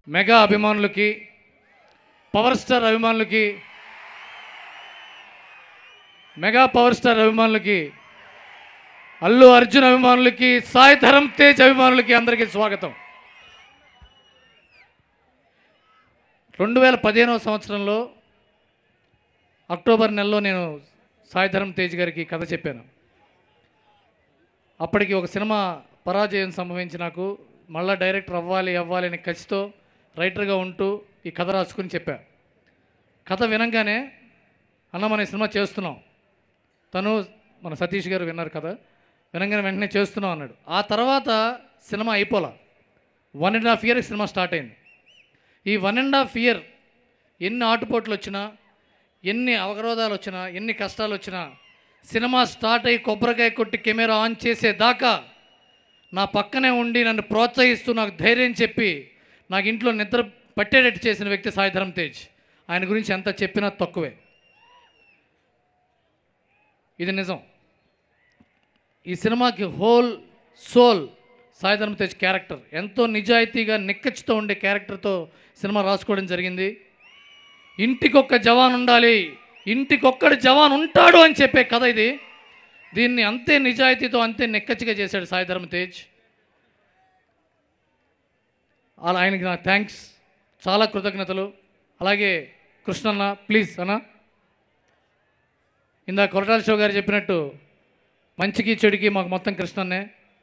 mega అభిమానులకి power star అభిమానులకి mega power star అభిమానులకి అల్లు అర్జున్ అభిమానులకి సాయి ధరమ్ తేజ్ అభిమానులకి అందరికీ స్వాగతం రెండు వేల పదిహేనవ సంవత్సరంలో అక్టోబర్ నెలలో నేను సాయి ధరమ్ తేజ్ గారికి కథ చెప్పాను అప్పటికి ఒక సినిమా పరాజయం సంభవించి నాకు మళ్ళా డైరెక్టర్ అవ్వాలి అవ్వాలి అని కసితో రైటర్గా ఉంటూ ఈ కథ రాసుకుని చెప్పా కథ వినంగానే అన్న మన ఈ సినిమా చేస్తున్నాం తను మన సతీష్ గారు విన్నారు కదా వినంగానే వెంటనే చేస్తున్నాం అన్నాడు ఆ తర్వాత సినిమా అయిపోలా వన్ అండ్ హాఫ్ ఇయర్ సినిమా స్టార్ట్ అయింది ఈ వన్ అండ్ హాఫ్ ఇయర్ ఎన్ని ఆటుపోట్లు వచ్చినా ఎన్ని అవరోధాలు వచ్చినా ఎన్ని కష్టాలు వచ్చినా సినిమా స్టార్ట్ అయ్యి కొబ్బరికాయ కొట్టి కెమెరా ఆన్ చేసేదాకా నా పక్కనే ఉండి నన్ను ప్రోత్సహిస్తూ నాకు ధైర్యం చెప్పి నాకు ఇంట్లో నిద్ర పట్టేటట్టు చేసిన వ్యక్తి సాయిధరం తేజ్ ఆయన గురించి ఎంత చెప్పినా తక్కువే ఇది నిజం ఈ సినిమాకి whole soul Saidharam Tej character ఎంతో నిజాయితీగా నిక్కచ్చితో ఉండే క్యారెక్టర్తో సినిమా రాసుకోవడం జరిగింది ఇంటికొక్క జవాన్ ఉండాలి ఇంటికొక్కడు జవాన్ ఉంటాడు అని చెప్పే కథ ఇది దీన్ని అంతే నిజాయితీతో అంతే నెక్కచ్చిగా చేశాడు సాయిధరం తేజ్ అలా ఆయనకి నా థ్యాంక్స్ చాలా కృతజ్ఞతలు అలాగే కృష్ణన్న ప్లీజ్ అన్న ఇందాక కొరటాల షో గారు చెప్పినట్టు మంచికి చెడుకి మాకు మొత్తం కృష్ణన్నే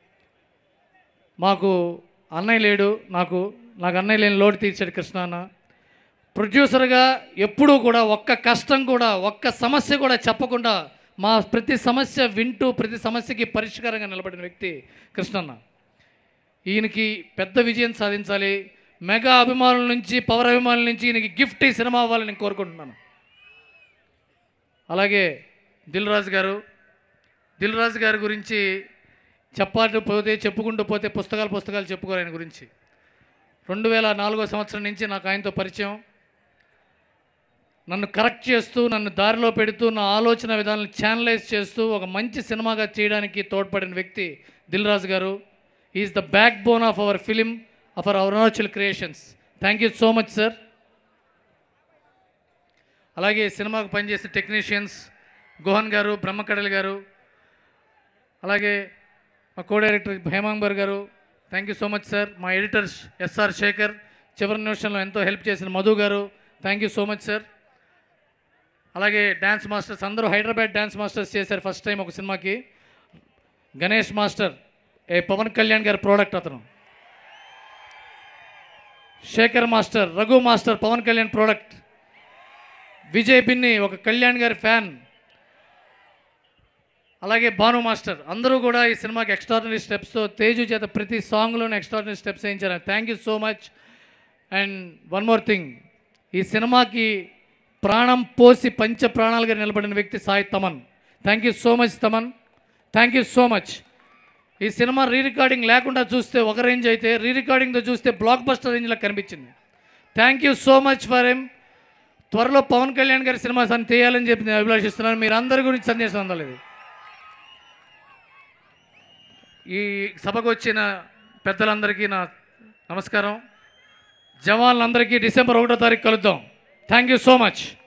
మాకు అన్నయ్య లేడు నాకు నాకు అన్నయ్య లేని లోటు తీర్చాడు కృష్ణ అన్న ప్రొడ్యూసర్గా ఎప్పుడూ కూడా ఒక్క కష్టం కూడా ఒక్క సమస్య కూడా చెప్పకుండా మా ప్రతి సమస్య వింటూ ప్రతి సమస్యకి పరిష్కారంగా నిలబడిన వ్యక్తి కృష్ణన్న ఈయనకి పెద్ద విజయం సాధించాలి మెగా అభిమానుల నుంచి పవర్ అభిమానుల నుంచి ఈయనకి గిఫ్ట్ ఈ సినిమా అవ్వాలని నేను కోరుకుంటున్నాను అలాగే దిల్ రాజు గారు దిల్ రాజు గారి గురించి చెప్పాలి పోతే చెప్పుకుంటూ పోతే పుస్తకాలు పుస్తకాలు చెప్పుకోరు ఆయన గురించి రెండు వేల నాలుగో సంవత్సరం నుంచి నాకు ఆయనతో పరిచయం నన్ను కరెక్ట్ చేస్తూ నన్ను దారిలో పెడుతూ నా ఆలోచన విధానాలను ఛానలైజ్ చేస్తూ ఒక మంచి సినిమాగా చేయడానికి తోడ్పడిన వ్యక్తి Dil Raju garu is the backbone of our film of our Arunachal creations thank you so much sir అలాగే సినిమాకు పనిచేసిన టెక్నీషియన్స్ గుహన్ గారు బ్రహ్మకడలి గారు అలాగే మా కో director Hemambar garu thank you so much sir మా ఎడిటర్స్ ఎస్ఆర్ శేఖర్ చివరి నిమిషంలో ఎంతో హెల్ప్ చేసిన Madhu garu thank you so much sir అలాగే డ్యాన్స్ మాస్టర్స్ అందరూ హైదరాబాద్ డ్యాన్స్ మాస్టర్స్ చేశారు ఫస్ట్ టైం ఒక సినిమాకి గణేష్ మాస్టర్ ఏ పవన్ కళ్యాణ్ గారి ప్రోడక్ట్ అతను Sekhar master Raghu master Pawan Kalyan product Vijay Binni ఒక కళ్యాణ్ గారి ఫ్యాన్ అలాగే భాను మాస్టర్ అందరూ కూడా ఈ సినిమాకి ఎక్స్ట్రాడినరీ స్టెప్స్తో తేజు చేత ప్రతి సాంగ్లోనే ఎక్స్ట్రాడినరీ స్టెప్స్ వేయించారు thank you so much and one more thing ఈ సినిమాకి ప్రాణం పోసి పంచ ప్రాణాలుగా నిలబడిన వ్యక్తి Sai Thaman thank you so much Thaman thank you so much ఈ సినిమా రీ రికార్డింగ్ లేకుండా చూస్తే ఒక రేంజ్ అయితే రీ రికార్డింగ్తో చూస్తే బ్లాక్ బస్టర్ రేంజ్లో కనిపించింది thank you so much for em త్వరలో పవన్ కళ్యాణ్ గారి సినిమా సన్ తీయాలని చెప్పి నేను అభిలాషిస్తున్నాను మీరు అందరి గురించి సందేశం అందలేదు ఈ సభకు వచ్చిన పెద్దలందరికీ నా నమస్కారం జవాన్లందరికీ డిసెంబర్ ఒకటో తారీఖు కలుద్దాం థ్యాంక్ యూ సో మచ్